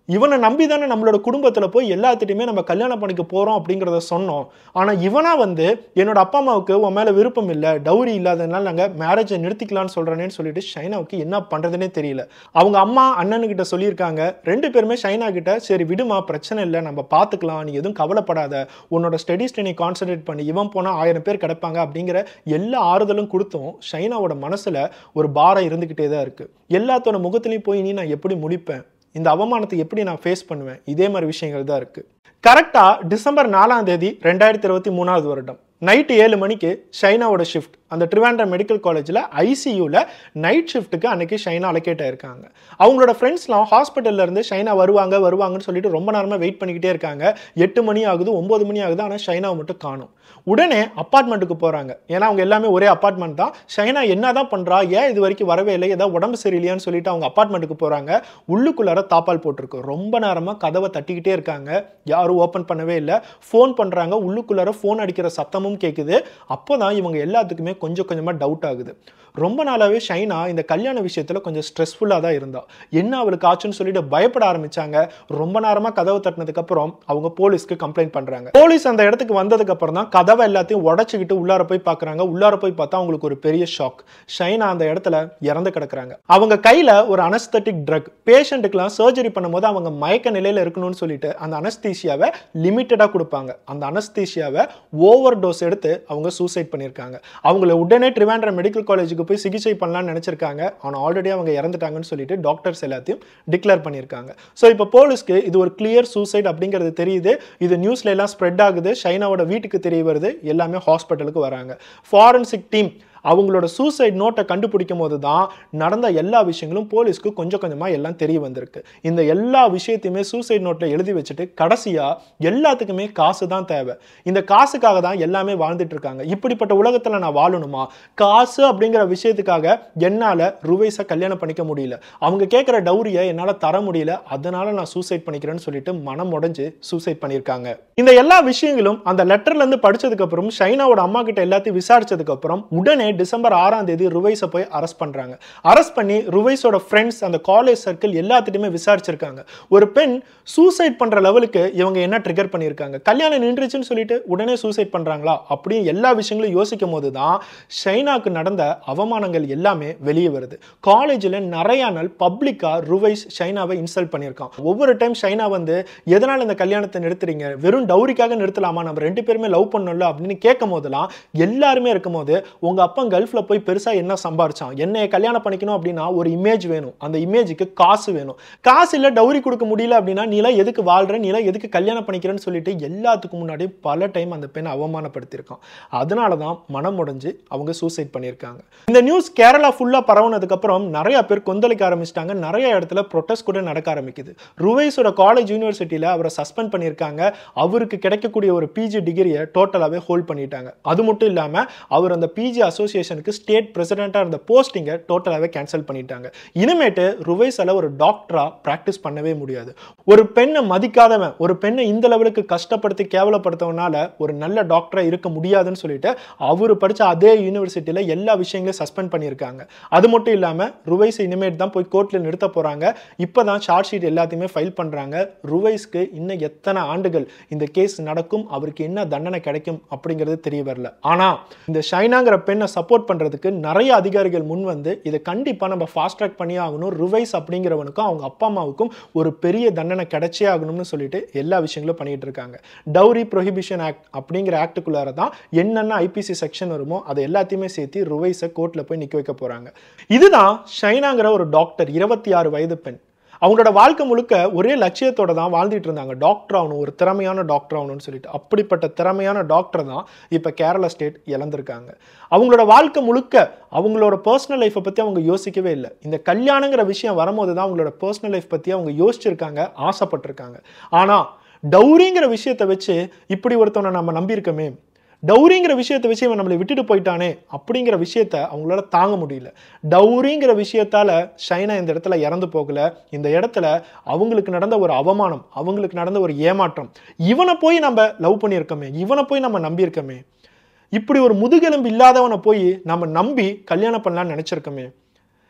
இவனை நம்பி தானே நம்மளோட குடும்பத்தில் போய் எல்லாத்திட்டையுமே நம்ம கல்யாணம் பண்ணிக்க போகிறோம் அப்படிங்கிறத சொன்னோம் ஆனால் இவனா வந்து என்னோட அப்பா அம்மாவுக்கு உன் மேலே விருப்பம் இல்லை டௌரி இல்லாததுனால நாங்கள் மேரேஜை நிறுத்திக்கலாம்னு சொல்கிறேன்னு சொல்லிட்டு ஷைனாவுக்கு என்ன பண்ணுறதுனே தெரியல அவங்க அம்மா அண்ணனுக்கிட்ட சொல்லியிருக்காங்க ரெண்டு பேருமே ஷைனா கிட்ட சரி விடுமா பிரச்சனை இல்லை நம்ம பார்த்துக்கலாம் நீ எதுவும் கவலைப்படாத உன்னோட ஸ்டடீஸ்ல நீ கான்சென்ட்ரேட் பண்ணி இவன் போனால் ஆயிரம் பேர் கிடப்பாங்க அப்படிங்கிற எல்லா ஆறுதலும் கொடுத்தும் ஷைனாவோட மனசில் ஒரு பாரம் இருந்துக்கிட்டே தான் இருக்குது எல்லாத்தோட முகத்துலையும் போய் நீ நான் எப்படி முடிப்பேன் இந்த அவமானத்தை எப்படி நான் ஃபேஸ் பண்ணுவேன் இதே மாதிரி விஷயங்கள் தான் இருக்குது கரெக்டாக டிசம்பர் நாலாம் தேதி ரெண்டாயிரத்தி இருபத்தி மூணாவது வருடம் நைட்டு ஏழு மணிக்கு ஷைனாவோட ஷிஃப்ட் அந்த ட்ரிவாண்ட்ரம் மெடிக்கல் காலேஜில் ஐசியூவில் நைட் ஷிஃப்ட்டுக்கு அன்னைக்கு ஷைனா அலோகேட் ஆயிருக்காங்க அவங்களோட ஃப்ரெண்ட்ஸ்லாம் ஹாஸ்பிட்டல்ல இருந்து ஷைனா வருவாங்க வருவாங்கன்னு சொல்லிட்டு ரொம்ப நேரமாக வெயிட் பண்ணிக்கிட்டே இருக்காங்க எட்டு மணி ஆகுது ஒம்பது மணி ஆகுது ஆனால் ஷைனாவை மட்டும் காணும் உடனே அப்பார்ட்மெண்ட்டுக்கு போகிறாங்க ஏன்னா அவங்க எல்லாமே ஒரே அப்பார்ட்மெண்ட் தான் ஷைனா என்ன தான் பண்ணுறா ஏன் இது வரைக்கும் வரவே இல்லை ஏதாவது உடம்பு சரியில்லையான்னு சொல்லிட்டு அவங்க அப்பார்ட்மெண்ட்டுக்கு போகிறாங்க உள்ளுக்குள்ளார தாப்பால் போட்டிருக்கு ரொம்ப நேரமாக கதவை தட்டிக்கிட்டே இருக்காங்க யாரும் ஓப்பன் பண்ணவே இல்லை ஃபோன் பண்ணுறாங்க உள்ளுக்குள்ளார ஃபோன் அடிக்கிற சத்தமும் கேட்குது அப்போ தான் இவங்க எல்லாத்துக்குமே கொஞ்சம் கொஞ்சமாக டவுட் ஆகுது ரொம்ப நாளாகவே ஷைனா இந்த கல்யாண விஷயத்தில் கொஞ்சம் ஸ்ட்ரெஸ்ஃபுல்லாக தான் இருந்தா என்ன அவளுக்கு ஆச்சுன்னு சொல்லிட்டு பயப்பட ஆரம்பிச்சாங்க ரொம்ப நேரமாக கதவை தட்டினதுக்கப்புறம் அவங்க போலீஸ்க்கு கம்ப்ளைண்ட் பண்ணுறாங்க போலீஸ் அந்த இடத்துக்கு வந்ததுக்கப்புறம் தான் கதவை எல்லாத்தையும் உடச்சிக்கிட்டு உள்ளார போய் பார்க்குறாங்க உள்ளார போய் பார்த்தா அவங்களுக்கு ஒரு பெரிய ஷாக் ஷைனா அந்த இடத்துல இறந்து கிடக்குறாங்க அவங்க கையில் ஒரு அனஸ்தட்டிக் ட்ரக் பேஷண்ட்டுக்கெல்லாம் சர்ஜரி பண்ணும்போது அவங்க மயக்க நிலையில் இருக்கணும்னு சொல்லிட்டு அந்த அனஸ்தீஷியாவை லிமிட்டடாக கொடுப்பாங்க அந்த அனஸ்தீஷியாவை ஓவர் டோஸ் எடுத்து அவங்க சூசைட் பண்ணியிருக்காங்க அவங்கள உடனே ட்ரிவாண்ட்ரம் மெடிக்கல் காலேஜுக்கு போய் சிகிச்சை பண்ணலாம்னு நினச்சிருக்காங்க ஆனால் ஆல்ரெடி அவங்க இறந்துட்டாங்கன்னு சொல்லிட்டு டாக்டர்ஸ் எல்லாத்தையும் டிக்ளேர் பண்ணியிருக்காங்க ஸோ இப்போ போலீஸ்க்கு இது ஒரு கிளியர் சூசைட் அப்படிங்கிறது தெரியுது இது நியூஸ்ல எல்லாம் ஸ்ப்ரெட் ஆகுது ஷைனாவோட வீட்டுக்கு தெரிய வருது எல்லாமே ஹாஸ்பிட்டலுக்கு வராங்க ஃபாரன்சிக் டீம் அவங்களோட சூசைட் நோட்டை கண்டுபிடிக்கும் போது தான் நடந்த எல்லா விஷயங்களும் போலீஸ்க்கு கொஞ்சம் கொஞ்சமாக எல்லாம் தெரிய வந்திருக்கு இந்த எல்லா விஷயத்தையுமே சூசைட் நோட்டில் எழுதி வச்சுட்டு கடைசியாக எல்லாத்துக்குமே காசு தான் தேவை இந்த காசுக்காக தான் எல்லாமே வாழ்ந்துட்டு இருக்காங்க இப்படிப்பட்ட உலகத்தில் நான் வாழணுமா காசு அப்படிங்கிற விஷயத்துக்காக என்னால் ருவைஸை கல்யாணம் பண்ணிக்க முடியல அவங்க கேட்குற டௌரியை என்னால் தர முடியல அதனால நான் சூசைட் பண்ணிக்கிறேன்னு சொல்லிட்டு மனம் உடைஞ்சு சூசைட் பண்ணியிருக்காங்க இந்த எல்லா விஷயங்களும் அந்த லெட்டர்லேருந்து படிச்சதுக்கப்புறம் ஷைனாவோட அம்மா கிட்ட எல்லாத்தையும் விசாரிச்சதுக்கப்புறம் உடனே டிசம்பர் ஆறாம் தேதி ருவைஸை போய் அரெஸ்ட் பண்றாங்க அரெஸ்ட் பண்ணி ருவைஸோட ஃப்ரெண்ட்ஸ் அந்த காலேஜ் சர்க்கிள் எல்லாத்திட்டுமே விசாரிச்சிருக்காங்க ஒரு பெண் சூசைட் பண்ற லெவலுக்கு இவங்க என்ன ட்ரிகர் பண்ணியிருக்காங்க கல்யாணம் நின்றுச்சுன்னு சொல்லிட்டு உடனே சூசைட் பண்றாங்களா அப்படின்னு எல்லா விஷயங்களும் யோசிக்கும் போது தான் ஷைனாக்கு நடந்த அவமானங்கள் எல்லாமே வெளியே வருது காலேஜில் நிறைய நாள் பப்ளிக்கா ருவைஸ் ஷைனாவை இன்சல்ட் பண்ணியிருக்கான் ஒவ்வொரு டைம் ஷைனா வந்து எதனால் இந்த கல்யாணத்தை நிறுத்துறீங்க வெறும் டௌரிக்காக நிறுத்தலாமா நம்ம ரெண்டு பேருமே லவ் பண்ணல அப்படின்னு கேட்கும் போதெல்லாம் எல்லாருமே இருக்கும் போது உங்க அப்பா கல்ஃப்ல போய் பெருசா என்ன சம்பாரிச்சான் என்னைய கல்யாணம் பண்ணிக்கணும் அப்படின்னா ஒரு இமேஜ் வேணும் அந்த இமேஜுக்கு காசு வேணும் காசு இல்ல டௌரி கொடுக்க முடியல அப்படின்னா நீலாம் எதுக்கு வாழ்ற நீலாம் எதுக்கு கல்யாணம் பண்ணிக்கிறேன்னு சொல்லிட்டு எல்லாத்துக்கும் முன்னாடி பல டைம் அந்த பெண்ணை அவமானப்படுத்தியிருக்கான் அதனால தான் மனம் உடைஞ்சு அவங்க சூசைட் பண்ணியிருக்காங்க இந்த நியூஸ் கேரளா ஃபுல்லா பரவுனதுக்கு அப்புறம் நிறைய பேர் கொந்தளிக்க ஆரம்பிச்சிட்டாங்க நிறைய இடத்துல ப்ரொட்டஸ்ட் கூட நடக்க ஆரம்பிக்குது ருவைஸோட காலேஜ் யூனிவர்சிட்டியில அவரை சஸ்பெண்ட் பண்ணியிருக்காங்க அவருக்கு கிடைக்கக்கூடிய ஒரு பிஜி டிகிரியை டோட்டலாகவே ஹோல்ட் பண்ணிட்டாங்க அது மட்டும் இல்லாம அவர் அந்த பிஜி அசோசியேஷனுக்கு ஸ்டேட் பிரசிடென்ட்டாக இருந்த போஸ்டிங்கை டோட்டலாகவே கேன்சல் பண்ணிட்டாங்க இனிமேட்டு ருவைஸால ஒரு டாக்டரா ப்ராக்டிஸ் பண்ணவே முடியாது ஒரு பெண்ணை மதிக்காதவன் ஒரு பெண்ணை இந்த லெவலுக்கு கஷ்டப்படுத்தி கேவலப்படுத்தவனால ஒரு நல்ல டாக்டரா இருக்க முடியாதுன்னு சொல்லிட்டு அவர் படிச்ச அதே யூனிவர்சிட்டியில எல்லா விஷயங்களையும் சஸ்பெண்ட் பண்ணியிருக்காங்க அது மட்டும் இல்லாம ருவைஸ் இனிமேட் தான் போய் கோர்ட்ல நிறுத்த போறாங்க இப்பதான் சார்ஜ் ஷீட் எல்லாத்தையுமே ஃபைல் பண்றாங்க ருவைஸ்க்கு இன்னும் எத்தனை ஆண்டுகள் இந்த கேஸ் நடக்கும் அவருக்கு என்ன தண்டனை கிடைக்கும் அப்படிங்கிறது தெரிய வரல ஆனா இந்த ஷைனாங்கிற பெண்ணை சப்போர்ட் பண்றதுக்கு நிறைய அதிகாரிகள் முன் வந்து இதை கண்டிப்பா நம்ம ஃபாஸ்ட் ட்ராக் பண்ணி ஆகணும் ருவைஸ் அப்படிங்கிறவனுக்கும் அவங்க அப்பா அம்மாவுக்கும் ஒரு பெரிய தண்டனை கிடைச்சே ஆகணும்னு சொல்லிட்டு எல்லா விஷயங்களும் பண்ணிட்டு இருக்காங்க டவுரி ப்ரொஹிபிஷன் ஆக்ட் அப்படிங்கிற ஆக்டுக்குள்ளார தான் என்னென்ன ஐபிசி செக்ஷன் வருமோ அதை எல்லாத்தையுமே சேர்த்து ருவைஸை கோர்ட்ல போய் நிக்க வைக்க போறாங்க இதுதான் ஷைனாங்கிற ஒரு டாக்டர் இருபத்தி ஆறு வயது பெண் அவங்களோட வாழ்க்கை முழுக்க ஒரே லட்சியத்தோட தான் வாழ்ந்துட்டு இருந்தாங்க டாக்டர் ஆகணும் ஒரு திறமையான டாக்டர் ஆகணும்னு சொல்லிட்டு அப்படிப்பட்ட திறமையான டாக்டர் தான் இப்போ கேரளா ஸ்டேட் இழந்திருக்காங்க அவங்களோட வாழ்க்கை முழுக்க அவங்களோட பர்சனல் லைஃப்பை பற்றி அவங்க யோசிக்கவே இல்லை இந்த கல்யாணங்கிற விஷயம் வரும்போது தான் அவங்களோட பர்சனல் லைஃப் பற்றி அவங்க யோசிச்சிருக்காங்க ஆசைப்பட்டிருக்காங்க ஆனால் டௌரிங்கிற விஷயத்தை வச்சு இப்படி ஒருத்தவனை நம்ம நம்பியிருக்கோமே டௌரிங்கிற விஷயத்தை வச்சு இவன் நம்மளை விட்டுட்டு போயிட்டானே அப்படிங்கிற விஷயத்த அவங்களால தாங்க முடியல டௌரிங்கிற விஷயத்தால ஷைனா இந்த இடத்துல இறந்து போகல இந்த இடத்துல அவங்களுக்கு நடந்த ஒரு அவமானம் அவங்களுக்கு நடந்த ஒரு ஏமாற்றம் இவனை போய் நம்ம லவ் பண்ணியிருக்கோமே இவனை போய் நம்ம நம்பியிருக்கோமே இப்படி ஒரு முதுகெலும்பு இல்லாதவனை போய் நம்ம நம்பி கல்யாணம் பண்ணலாம்னு நினைச்சிருக்கோமே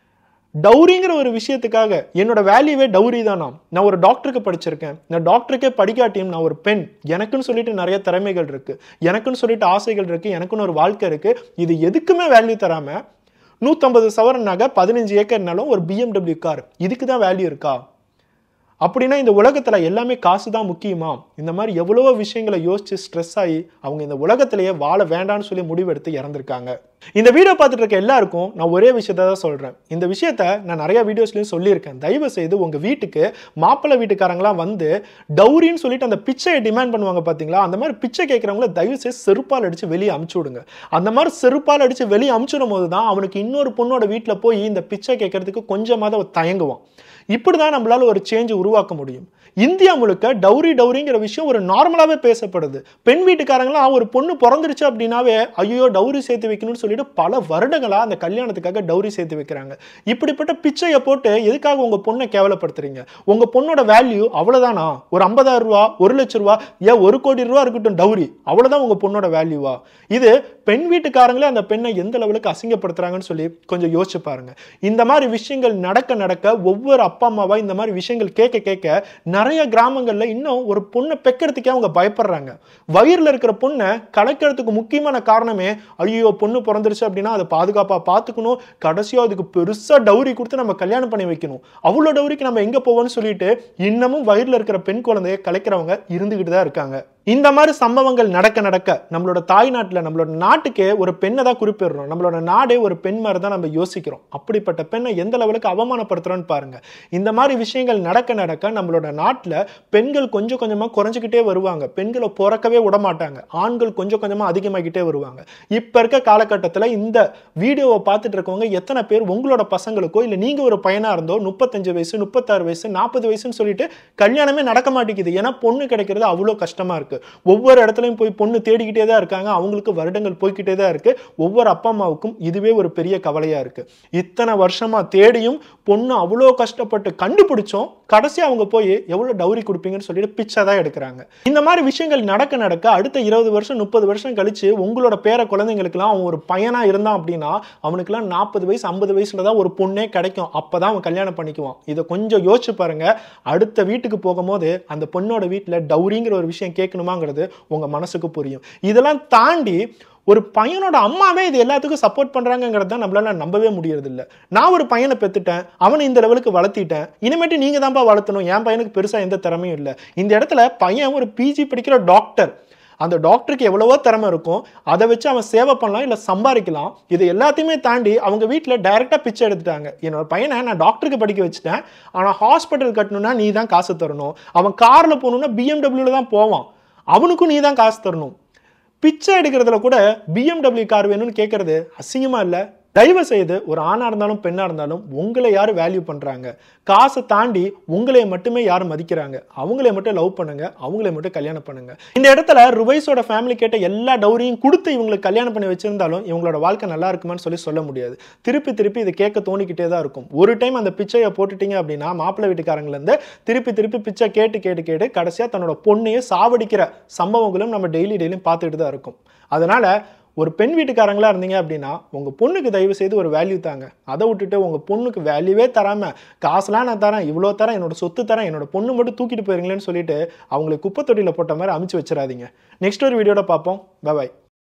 டௌரிங்கிற ஒரு விஷயத்துக்காக என்னோட வேல்யூவே டௌரி தானா நான் ஒரு டாக்டருக்கு படிச்சிருக்கேன் நான் டாக்டருக்கே படிக்காட்டியும் நான் ஒரு பெண் எனக்குன்னு சொல்லிட்டு நிறைய திறமைகள் இருக்கு எனக்குன்னு சொல்லிட்டு ஆசைகள் இருக்கு எனக்குன்னு ஒரு வாழ்க்கை இருக்கு இது எதுக்குமே வேல்யூ தராம நூற்றம்பது சவரன் நகை பதினஞ்சு ஏக்கர் நிலம் ஒரு பிஎம்டபிள்யூ கார் இதுக்கு தான் வேல்யூ இருக்கா அப்படின்னா இந்த உலகத்துல எல்லாமே காசு தான் முக்கியமா இந்த மாதிரி எவ்வளவோ விஷயங்களை யோசிச்சு ஸ்ட்ரெஸ் ஆகி அவங்க இந்த உலகத்திலேயே வாழ வேண்டாம்னு சொல்லி முடிவெடுத்து இறந்திருக்காங்க இந்த வீடியோ பார்த்துட்டு இருக்க எல்லாருக்கும் நான் ஒரே விஷயத்த தான் சொல்றேன் இந்த விஷயத்த நான் நிறைய வீடியோஸ்லயும் சொல்லியிருக்கேன் தயவு செய்து உங்க வீட்டுக்கு மாப்பிள்ளை வீட்டுக்காரங்களாம் வந்து டௌரின்னு சொல்லிட்டு அந்த பிச்சையை டிமாண்ட் பண்ணுவாங்க பாத்தீங்களா அந்த மாதிரி பிச்சை கேட்கறவங்கள தயவு செய்து செருப்பால் அடிச்சு வெளியே அமுச்சு விடுங்க அந்த மாதிரி செருப்பால் அடிச்சு வெளியே அமுச்சிடும் போது தான் அவனுக்கு இன்னொரு பொண்ணோட வீட்டில் போய் இந்த பிச்சை கேட்கறதுக்கு கொஞ்சமாவது அவன் தயங்குவான் இப்படி தான் நம்மளால ஒரு சேஞ்ச் உருவாக்க முடியும் இந்தியா முழுக்க டௌரி டௌரிங்கிற விஷயம் ஒரு நார்மலாகவே பேசப்படுது பெண் வீட்டுக்காரங்களாம் ஒரு பொண்ணு பிறந்துருச்சு அப்படின்னாவே ஐயோ டௌரி சேர்த்து வைக்கணும்னு சொல்லிட்டு பல வருடங்களா அந்த கல்யாணத்துக்காக டௌரி சேர்த்து வைக்கிறாங்க இப்படிப்பட்ட பிச்சையை போட்டு எதுக்காக உங்க பொண்ணை கேவலப்படுத்துறீங்க உங்க பொண்ணோட வேல்யூ அவ்வளவுதானா ஒரு ஐம்பதாயிரம் ரூபா ஒரு லட்ச ரூபா ஏன் ஒரு கோடி ரூபா இருக்கட்டும் டௌரி அவ்வளவுதான் உங்க பொண்ணோட வேல்யூவா இது பெண் வீட்டுக்காரங்களே அந்த பெண்ணை எந்த லெவலுக்கு அசிங்கப்படுத்துறாங்கன்னு சொல்லி கொஞ்சம் யோசிச்சு பாருங்க இந்த மாதிரி விஷயங்கள் நடக்க நடக்க ஒவ்வொரு அப்பா அம்மாவா இந்த மாதிரி விஷயங்கள் கேட்க கேட்க நிறைய கிராமங்கள்ல இன்னும் ஒரு பொண்ணை பெக்கிறதுக்கே அவங்க பயப்படுறாங்க வயிறுல இருக்கிற பொண்ணை கலக்கிறதுக்கு முக்கியமான காரணமே ஐயோ பொண்ணு பிறந்துருச்சு அப்படின்னா அதை பாதுகாப்பா பார்த்துக்கணும் கடைசியா அதுக்கு பெருசா டௌரி கொடுத்து நம்ம கல்யாணம் பண்ணி வைக்கணும் அவ்வளோ டௌரிக்கு நம்ம எங்க போவோம்னு சொல்லிட்டு இன்னமும் வயிறுல இருக்கிற பெண் குழந்தைய கலைக்கிறவங்க இருந்துகிட்டு தான் இருக்காங்க இந்த மாதிரி சம்பவங்கள் நடக்க நடக்க நம்மளோட தாய் நாட்டில் நம்மளோட நாட்டுக்கே ஒரு பெண்ணை தான் குறிப்பிடுறோம் நம்மளோட நாடே ஒரு பெண் மாதிரி தான் நம்ம யோசிக்கிறோம் அப்படிப்பட்ட பெண்ணை எந்த லெவலுக்கு அவமானப்படுத்துறோம்னு பாருங்க இந்த மாதிரி விஷயங்கள் நடக்க நடக்க நம்மளோட நாட்டில் பெண்கள் கொஞ்சம் கொஞ்சமாக குறைஞ்சிக்கிட்டே வருவாங்க பெண்களை பிறக்கவே விட மாட்டாங்க ஆண்கள் கொஞ்சம் கொஞ்சமாக அதிகமாகிட்டே வருவாங்க இப்போ இருக்க காலகட்டத்தில் இந்த வீடியோவை பார்த்துட்டு இருக்கவங்க எத்தனை பேர் உங்களோட பசங்களுக்கோ இல்லை நீங்கள் ஒரு பையனாக இருந்தோ முப்பத்தஞ்சு வயசு முப்பத்தாறு வயசு நாற்பது வயசுன்னு சொல்லிட்டு கல்யாணமே நடக்க மாட்டேங்குது ஏன்னா பொண்ணு கிடைக்கிறது அவ்வளோ கஷ்டமா இருக்கு ஒவ்வொரு இடத்துலையும் போய் பொண்ணு தேடிக்கிட்டே தான் இருக்காங்க அவங்களுக்கு வருடங்கள் போய்க்கிட்டே தான் இருக்கு ஒவ்வொரு அப்பா அம்மாவுக்கும் இதுவே ஒரு பெரிய கவலையா இருக்கு இத்தனை வருஷமா தேடியும் பொண்ணு அவ்வளோ கஷ்டப்பட்டு கண்டுபிடிச்சோம் கடைசி அவங்க போய் எவ்வளோ டௌரி கொடுப்பீங்கன்னு சொல்லிட்டு பிச்சை தான் எடுக்கிறாங்க இந்த மாதிரி விஷயங்கள் நடக்க நடக்க அடுத்த இருபது வருஷம் முப்பது வருஷம் கழிச்சு உங்களோட பேர குழந்தைங்களுக்குலாம் அவன் ஒரு பையனா இருந்தான் அப்படின்னா அவனுக்குலாம் நாற்பது வயசு ஐம்பது வயசுல தான் ஒரு பொண்ணே கிடைக்கும் அப்பதான் அவன் கல்யாணம் பண்ணிக்குவான் இதை கொஞ்சம் யோசிச்சு பாருங்க அடுத்த வீட்டுக்கு போகும்போது அந்த பொண்ணோட வீட்டில் டௌரிங்கிற ஒரு விஷயம் கேட்கணுமாங்கிறது உங்க மனசுக்கு புரியும் இதெல்லாம் தாண்டி ஒரு பையனோட அம்மாவே இது எல்லாத்துக்கும் சப்போர்ட் பண்றாங்கிறது தான் நம்மளால நம்பவே முடியறது இல்ல நான் ஒரு பையனை பெத்துட்டேன் அவனை இந்த லெவலுக்கு வளர்த்திட்டேன் இனிமேட்டு நீங்க தான்ப்பா வளர்த்தணும் என் பையனுக்கு பெருசா எந்த திறமையும் இல்லை இந்த இடத்துல பையன் ஒரு பிஜி படிக்கிற டாக்டர் அந்த டாக்டருக்கு எவ்வளவோ திறமை இருக்கும் அதை வச்சு அவன் சேவை பண்ணலாம் இல்லை சம்பாதிக்கலாம் இது எல்லாத்தையுமே தாண்டி அவங்க வீட்டில் டைரெக்டாக பிச்சை எடுத்துட்டாங்க என்னோட பையனை நான் டாக்டருக்கு படிக்க வச்சுட்டேன் ஆனால் ஹாஸ்பிட்டல் கட்டணும்னா நீ தான் காசு தரணும் அவன் காரில் போகணுன்னா பிஎம்டபிள்யூவில் தான் போவான் அவனுக்கும் நீ தான் காசு தரணும் பிச்சை எடுக்கிறதுல கூட பிஎம்டபிள்யூ கார் வேணும்னு கேட்கறது அசிங்கமா இல்லை தயவு செய்து ஒரு ஆணா இருந்தாலும் பெண்ணா இருந்தாலும் உங்களை யார் வேல்யூ பண்றாங்க காசை தாண்டி உங்களை மட்டுமே யார் மதிக்கிறாங்க அவங்களே மட்டும் லவ் பண்ணுங்க அவங்களே மட்டும் கல்யாணம் பண்ணுங்க இந்த இடத்துல ருவைஸோட ஃபேமிலி கேட்ட எல்லா டௌரியும் கொடுத்து இவங்களுக்கு கல்யாணம் பண்ணி வச்சிருந்தாலும் இவங்களோட வாழ்க்கை நல்லா இருக்குமான்னு சொல்லி சொல்ல முடியாது திருப்பி திருப்பி இது கேட்க தோணிக்கிட்டே தான் இருக்கும் ஒரு டைம் அந்த பிச்சையை போட்டுட்டீங்க அப்படின்னா மாப்பிள்ளை வீட்டுக்காரங்கல இருந்து திருப்பி திருப்பி பிச்சை கேட்டு கேட்டு கேட்டு கடைசியா தன்னோட பொண்ணையே சாவடிக்கிற சம்பவங்களும் நம்ம டெய்லி டெய்லியும் பார்த்துட்டு தான் இருக்கும் அதனால ஒரு பெண் வீட்டுக்காரங்களா இருந்தீங்க அப்படின்னா உங்க பொண்ணுக்கு தயவு செய்து ஒரு வேல்யூ தாங்க அதை விட்டுட்டு உங்க பொண்ணுக்கு வேல்யூவே தராம காசுலாம் நான் தரேன் இவ்வளோ தரேன் என்னோட சொத்து தரேன் என்னோட பொண்ணு மட்டும் தூக்கிட்டு போயிருங்களேன்னு சொல்லிட்டு அவங்களை குப்பை தொட்டியில் போட்ட மாதிரி அமுச்சு வச்சிடாதீங்க நெக்ஸ்ட் ஒரு வீடியோட பார்ப்போம் பாய்